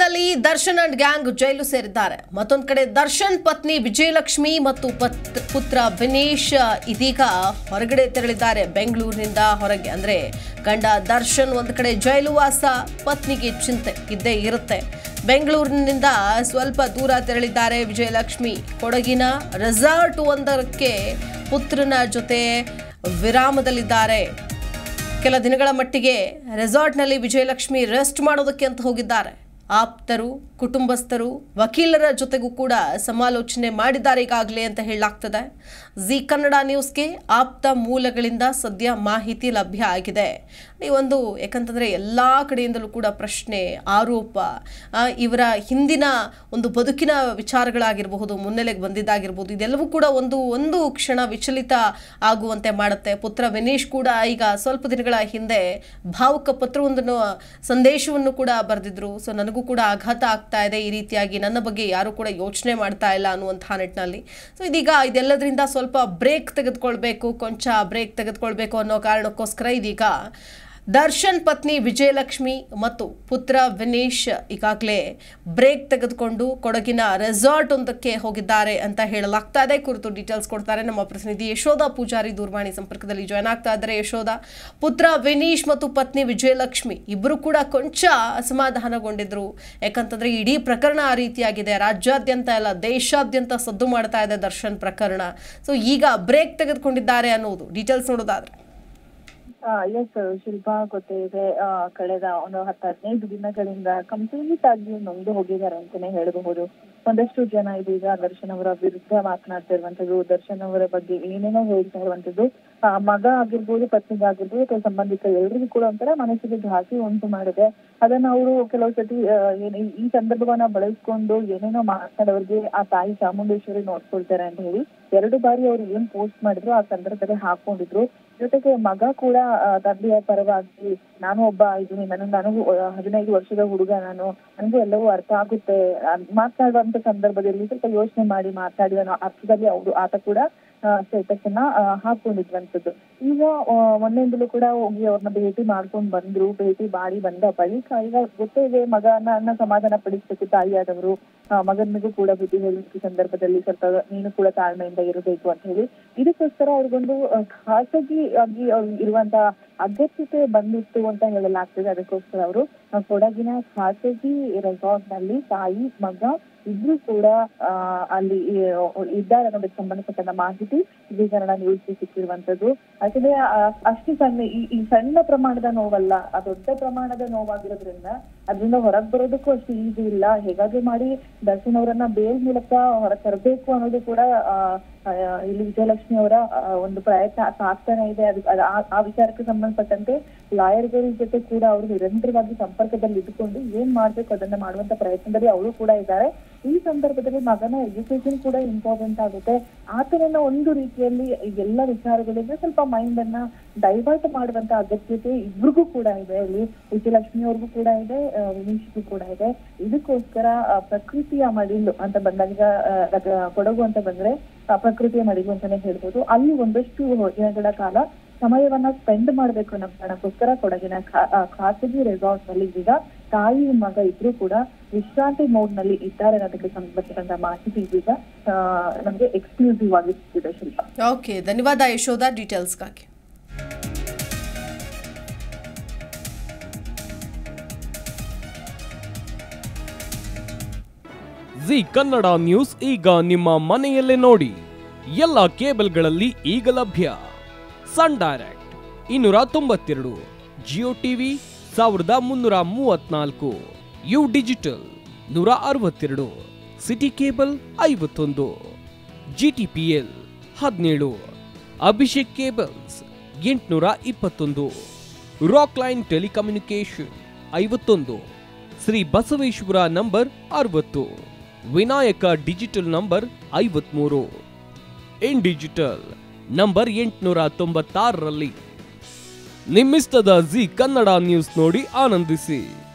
ಬೆಂಗಳೂರಿನಲ್ಲಿ Darshan and gang ಜೈಲು ಸೇರಿದ್ದಾರೆ ಮತ್ತೊಂದು ಕಡೆ ದರ್ಶನ್ ಪತ್ನಿ ವಿಜಯಲಕ್ಷ್ಮಿ ಮತ್ತು ಪತ್- ಪುತ್ರ ವಿನೇಶ್ ಇದೀಗ ಹೊರಗಡೆ ತೆರಳಿದ್ದಾರೆ ಬೆಂಗಳೂರಿನಿಂದ ಹೊರಗೆ ಅಂದ್ರೆ ಗಂಡ ದರ್ಶನ್ ಒಂದು ಕಡೆ ಜೈಲು ವಾಸ ಪತ್ನಿಗೆ ಚಿಂತೆ ಇದ್ದೇ ಇರುತ್ತೆ ಬೆಂಗಳೂರಿನಿಂದ ಸ್ವಲ್ಪ ದೂರ ತೆರಳಿದ್ದಾರೆ ವಿಜಯಲಕ್ಷ್ಮಿ ಕೊಡಗಿನ ರೆಸಾರ್ಟ್ ಒಂದಕ್ಕೆ ಪುತ್ರನ ಜೊತೆ ವಿರಾಮದಲ್ಲಿದ್ದಾರೆ ಕೆಲ ದಿನಗಳ ಮಟ್ಟಿಗೆ ರೆಸಾರ್ಟ್ನಲ್ಲಿ ವಿಜಯಲಕ್ಷ್ಮಿ ರೆಸ್ಟ್ ಮಾಡೋದಕ್ಕೆ ಅಂತ ಹೋಗಿದ್ದಾರೆ ಆಪ್ತರು ಕುಟುಂಬಸ್ಥರು ವಕೀಲರ ಜೊತೆಗೂ ಕೂಡ ಸಮಾಲೋಚನೆ ಮಾಡಿದ್ದಾರೆ ಈಗಾಗಲೇ ಅಂತ ಹೇಳಲಾಗ್ತದೆ ಜಿ ಕನ್ನಡ ನ್ಯೂಸ್ಗೆ ಆಪ್ತ ಮೂಲಗಳಿಂದ ಸದ್ಯ ಮಾಹಿತಿ ಲಭ್ಯ ಆಗಿದೆ ಈ ಒಂದು ಯಾಕಂತಂದ್ರೆ ಎಲ್ಲ ಕಡೆಯಿಂದಲೂ ಕೂಡ ಪ್ರಶ್ನೆ ಆರೋಪ ಆ, ಇವರ ಹಿಂದಿನ ಒಂದು ಬದುಕಿನ ವಿಚಾರಗಳಾಗಿರಬಹುದು ಮುನ್ನೆಲೆಗೆ ಬಂದಿದ್ದಾಗಿರ್ಬೋದು ಇದೆಲ್ಲವೂ ಕೂಡ ಒಂದು ಒಂದು ಕ್ಷಣ ವಿಚಲಿತ ಆಗುವಂತೆ ಮಾಡುತ್ತೆ ಪುತ್ರ ವಿನೇಶ್ ಕೂಡ ಈಗ ಸ್ವಲ್ಪ ದಿನಗಳ ಹಿಂದೆ ಭಾವುಕ ಪತ್ರವೊಂದನ್ನು ಸಂದೇಶವನ್ನು ಕೂಡ ಬರೆದಿದ್ರು ಸೊ ನನಗೂ ಕೂಡ ಆಘಾತ ಆಗ್ತಾ ಇದೆ ಈ ರೀತಿಯಾಗಿ ನನ್ನ ಬಗ್ಗೆ ಯಾರು ಕೂಡ ಯೋಚನೆ ಮಾಡ್ತಾ ಇಲ್ಲ ಅನ್ನುವಂತಹ ನಿಟ್ಟಿನಲ್ಲಿ ಸೊ ಇದೀಗ ಇದೆಲ್ಲದರಿಂದ ಸ್ವಲ್ಪ ಬ್ರೇಕ್ ತೆಗೆದುಕೊಳ್ಬೇಕು ಕೊಂಚ ಬ್ರೇಕ್ ತೆಗೆದುಕೊಳ್ಬೇಕು ಅನ್ನೋ ಕಾರಣಕ್ಕೋಸ್ಕರ ಇದೀಗ ದರ್ಶನ್ ಪತ್ನಿ ವಿಜಯಲಕ್ಷ್ಮಿ ಮತ್ತು ಪುತ್ರ ವಿನೇಶ್ ಈಗಾಗಲೇ ಬ್ರೇಕ್ ತೆಗೆದುಕೊಂಡು ಕೊಡಗಿನ ರೆಸಾರ್ಟ್ ಒಂದಕ್ಕೆ ಹೋಗಿದ್ದಾರೆ ಅಂತ ಹೇಳಲಾಗ್ತಾ ಇದೆ ಕುರಿತು ಡೀಟೇಲ್ಸ್ ಕೊಡ್ತಾರೆ ನಮ್ಮ ಪ್ರತಿನಿಧಿ ಯಶೋಧ ಪೂಜಾರಿ ದೂರವಾಣಿ ಸಂಪರ್ಕದಲ್ಲಿ ಜಾಯ್ನ್ ಆಗ್ತಾ ಇದ್ದಾರೆ ಯಶೋಧ ಪುತ್ರ ವಿನೀಶ್ ಮತ್ತು ಪತ್ನಿ ವಿಜಯಲಕ್ಷ್ಮಿ ಇಬ್ಬರು ಕೂಡ ಕೊಂಚ ಅಸಮಾಧಾನಗೊಂಡಿದ್ರು ಯಾಕಂತಂದ್ರೆ ಇಡೀ ಪ್ರಕರಣ ಆ ರೀತಿಯಾಗಿದೆ ರಾಜ್ಯಾದ್ಯಂತ ಎಲ್ಲ ದೇಶಾದ್ಯಂತ ಸದ್ದು ಮಾಡ್ತಾ ಇದೆ ದರ್ಶನ್ ಪ್ರಕರಣ ಸೊ ಈಗ ಬ್ರೇಕ್ ತೆಗೆದುಕೊಂಡಿದ್ದಾರೆ ಅನ್ನೋದು ಡೀಟೇಲ್ಸ್ ನೋಡೋದಾದ್ರೆ ಎಸ್ ಶಿಲ್ಪಾ ಗೊತ್ತಿದೆ ಆ, ಕಳೆದ ಒಂದು ಹತ್ತು ಹದಿನೈದು ದಿನಗಳಿಂದ ಕಂಪ್ಲೀಟ್ ಆಗಿ ನೊಂದು ಹೋಗಿದ್ದಾರೆ ಅಂತಾನೆ ಹೇಳಬಹುದು ಒಂದಷ್ಟು ಜನ ಇದೀಗ ದರ್ಶನ್ ಅವರ ವಿರುದ್ಧ ಮಾತನಾಡ್ತಾ ಇರುವಂತದ್ದು ದರ್ಶನ್ ಅವರ ಬಗ್ಗೆ ಏನೇನೋ ಹೇಳ್ತಾ ಇರುವಂತದ್ದು ಆ, ಮಗ ಆಗಿರ್ಬೋದು ಪತ್ನಿಗಾಗಿರ್ಬೋದು ಅಥವಾ ಸಂಬಂಧಿಕ ಎಲ್ರಿಗೂ ಕೂಡ ಒಂಥರ ಮನಸ್ಸಿಗೆ ಘಾಸಿ ಉಂಟು ಮಾಡಿದೆ ಅದನ್ನ ಅವರು ಕೆಲವು ಸತಿ ಆ, ಏನ್- ಈ- ಈ ಸಂದರ್ಭವನ್ನ ಬಳಸ್ಕೊಂಡು ಏನೇನೋ ಮಾತಾಡೋರಿಗೆ ಆ ತಾಯಿ ಚಾಮುಂಡೇಶ್ವರಿ ನೋಡ್ಕೊಳ್ತಾರೆ ಅಂತ ಹೇಳಿ ಎರಡು ಬಾರಿ ಅವ್ರು ಏನ್ ಪೋಸ್ಟ್ ಮಾಡಿದ್ರು ಆ ಸಂದರ್ಭದಲ್ಲಿ ಹಾಕೊಂಡಿದ್ರು ಜೊತೆಗೆ ಮಗ ಕೂಡ ಆ, ತಂದೆಯ ಪರವಾಗಿ ನಾನು ಒಬ್ಬ ಇದ್ದೀನಿ ನನಗೆ ನನಗೂ ಆ, ಹದಿನೈದು ವರ್ಷದ ಹುಡುಗ ನಾನು ನನಗೂ ಎಲ್ಲವೂ ಅರ್ಥ ಆಗುತ್ತೆ ಅದ್ ಮಾತನಾಡುವಂತ ಸಂದರ್ಭದಲ್ಲಿ ಸ್ವಲ್ಪ ಯೋಚನೆ ಮಾಡಿ ಮಾತಾಡಿ ಅನ್ನೋ ಅರ್ಥದಲ್ಲಿ ಅವರು ಆತ ಕೂಡ ಸ್ಟೇಟಸ್ ಅನ್ನ ಆ, ಹಾಕೊಂಡಿದ್ವಂತದ್ದು ಈಗ ಆ, ಮೊನ್ನೆಯಿಂದಲೂ ಕೂಡ ಹೋಗಿ ಅವ್ರನ್ನ ಭೇಟಿ ಮಾಡ್ಕೊಂಡ್ ಬಂದ್ರು ಭೇಟಿ ಮಾಡಿ ಬಂದ ಬಳಿಕ ಈಗ ಗೊತ್ತೇ ಇದೆ ಮಗನ ಸಮಾಧಾನ ಪಡಿಸ್ಬೇಕು ತಾಯಿಯಾದವರು ಆ, ಮಗನಿಗೂ ಕೂಡ ಬುದ್ಧಿ ಹೇಳಲಿಕ್ಕೆ ಸಂದರ್ಭದಲ್ಲಿ ಸ್ವಲ್ಪ ನೀನು ಕೂಡ ತಾಳ್ಮೆಯಿಂದ ಇರಬೇಕು ಅಂತ ಹೇಳಿ ಇದಕ್ಕೋಸ್ಕರ ಅವ್ರಿಗೊಂದು ಆ, ಖಾಸಗಿ ಆಗಿ ಅವ್ರ್ ಇರುವಂತ ಅಗತ್ಯತೆ ಬಂದಿತ್ತು ಅಂತ ಹೇಳಲಾಗ್ತದೆ ಅದಕ್ಕೋಸ್ಕರ ಅವರು ಕೊಡಗಿನ ಖಾಸಗಿ ರೆಸಾರ್ಟ್ ನಲ್ಲಿ ತಾಯಿ ಮಗ ಇಬ್ರು ಕೂಡ ಆ, ಅಲ್ಲಿ ಈ- ಇದ್ದಾರೆ ಅನ್ನೋದಕ್ಕೆ ಸಂಬಂಧಪಟ್ಟ ಮಾಹಿತಿ ಇದು ಕನ್ನಡ ನ್ಯೂಸ್ ಸಿಕ್ಕಿರುವಂತದ್ದು ಯಾಕಂದ್ರೆ ಆ- ಅಷ್ಟು ಸಣ್ಣ ಈ ಈ ಸಣ್ಣ ಪ್ರಮಾಣದ ನೋವಲ್ಲ ಆ ದೊಡ್ಡ ಪ್ರಮಾಣದ ನೋವಾಗಿರೋದ್ರಿಂದ ಅದರಿಂದ ಹೊರಗ್ ಬರೋದಕ್ಕೂ ಅಷ್ಟು ಈಸಿ ಇಲ್ಲ ಹೇಗಾದ್ರೂ ಮಾಡಿ ದರ್ಶನ್ ಅವರನ್ನ ಬೇಲ್ ಮೂಲಕ ಹೊರ ತರಬೇಕು ಅನ್ನೋದು ಕೂಡ ಆ, ಆ, ಇಲ್ಲಿ ವಿಜಯಲಕ್ಷ್ಮಿ ಅವರ ಆ, ಒಂದು ಪ್ರಯತ್ನ ಸಾಗ್ತಾನೆ ಇದೆ ಅದು ಅದು ಆ- ಆ ವಿಚಾರಕ್ಕೆ ಸಂಬಂಧಪಟ್ಟಂತೆ ಲಾಯರ್ಗಳ ಜೊತೆ ಕೂಡ ಅವರು ನಿರಂತರವಾಗಿ ಸಂಪರ್ಕದಲ್ಲಿ ಇದ್ದುಕೊಂಡು ಏನ್ ಮಾಡ್ಬೇಕು ಅದನ್ನ ಮಾಡುವಂತ ಪ್ರಯತ್ನದಲ್ಲಿ ಅವರು ಕೂಡ ಇದ್ದಾರೆ ಈ ಸಂದರ್ಭದಲ್ಲಿ ಮಗನ ಎಜುಕೇಶನ್ ಕೂಡ ಇಂಪಾರ್ಟೆಂಟ್ ಆಗುತ್ತೆ ಆತನನ್ನ ಒಂದು ರೀತಿಯಲ್ಲಿ ಈ ಎಲ್ಲ ವಿಚಾರಗಳಿಂದ ಸ್ವಲ್ಪ ಮೈಂಡ್ ಅನ್ನ ಡೈವರ್ಟ್ ಮಾಡುವಂತ ಅಗತ್ಯತೆ ಇಬ್ರಿಗೂ ಕೂಡ ಇದೆ ಇಲ್ಲಿ ವಿಜಯಲಕ್ಷ್ಮಿ ಅವ್ರಿಗೂ ಕೂಡ ಇದೆ ಆ, ವಿನೀಶ್ಗೂ ಕೂಡ ಇದೆ ಇದಕ್ಕೋಸ್ಕರ ಆ, ಪ್ರಕೃತಿಯ ಮಡಿಲು ಅಂತ ಬಂದಾಗ ಆ, ಅದ- ಕೊಡಗು ಅಂತ ಬಂದ್ರೆ ಆ, ಪ್ರಕೃತಿಯ ಮಡಿಲು ಅಂತಾನೆ ಹೇಳ್ಬೋದು ಅಲ್ಲಿ ಒಂದಷ್ಟು ದಿನಗಳ ಕಾಲ ಸಮಯವನ್ನ ಸ್ಪೆಂಡ್ ಮಾಡ್ಬೇಕು ಅನ್ನೋ ಕಾರಣಕ್ಕೋಸ್ಕರ ಕೊಡಗಿನ ಖಾ- ಆ, ಖಾಸಗಿ ರೆಸಾರ್ಟ್ ನಲ್ಲಿ ಈಗ ತಾಯಿ ಮಗ ಇಬ್ರು ಕೂಡ ವಿಶ್ರಾಂತಿ ಮೋಡ್ ನಲ್ಲಿ ಇದ್ದಾರೆ ಅನ್ನೋದಕ್ಕೆ ಸಂಬಂಧಪಟ್ಟಂತ ಮಾಹಿತಿ ಇದೀಗ ಆ, ನಮ್ಗೆ ಎಕ್ಸ್ಕ್ಲೂಸಿವ್ ಆಗಿ ಸಿಕ್ಕಿದೆ ಶಿಲ್ಪ ಓಕೆ ಧನ್ಯವಾದ ಯಶೋಧ ಡೀಟೇಲ್ಸ್ಗಾಗಿ ಜಿ ಕನ್ನಡ ನ್ಯೂಸ್ ಈಗ ನಿಮ್ಮ ಮನೆಯಲ್ಲೇ ನೋಡಿ ಎಲ್ಲ ಕೇಬಲ್ಗಳಲ್ಲಿ ಈಗ ಲಭ್ಯ ಸನ್ ಡೈರೆಕ್ಟ್ ಇನ್ನೂರ ತೊಂಬತ್ತೆರಡು ಜಿಯೋ ಟಿವಿ ಸಾವಿರದ ಮುನ್ನೂರ ಮೂವತ್ನಾಲ್ಕು ಯು ಡಿಜಿಟಲ್ ನೂರ ಅರವತ್ತೆರಡು ಸಿಟಿ ಕೇಬಲ್ ಐವತ್ತೊಂದು ಜಿಟಿಪಿಎಲ್ ಹದಿನೇಳು ಅಭಿಷೇಕ್ ಕೇಬಲ್ಸ್ ಎಂಟುನೂರ ಇಪ್ಪತ್ತೊಂದು ರಾಕ್ ಲೈನ್ ಟೆಲಿಕಮ್ಯುನಿಕೇಶನ್ ಐವತ್ತೊಂದು ಶ್ರೀ ಬಸವೇಶ್ವರ ನಂಬರ್ ಅರವತ್ತು ವಿನಾಯಕ ಡಿಜಿಟಲ್ ನಂಬರ್ ಐವತ್ಮೂರು ಇನ್ ಡಿಜಿಟಲ್ ನಂಬರ್ ಎಂಟುನೂರ ತೊಂಬತ್ತಾರರಲ್ಲಿ ನಿಮ್ಮಿಸ್ತದ ಜಿ ಕನ್ನಡ ನ್ಯೂಸ್ ನೋಡಿ ಆನಂದಿಸಿ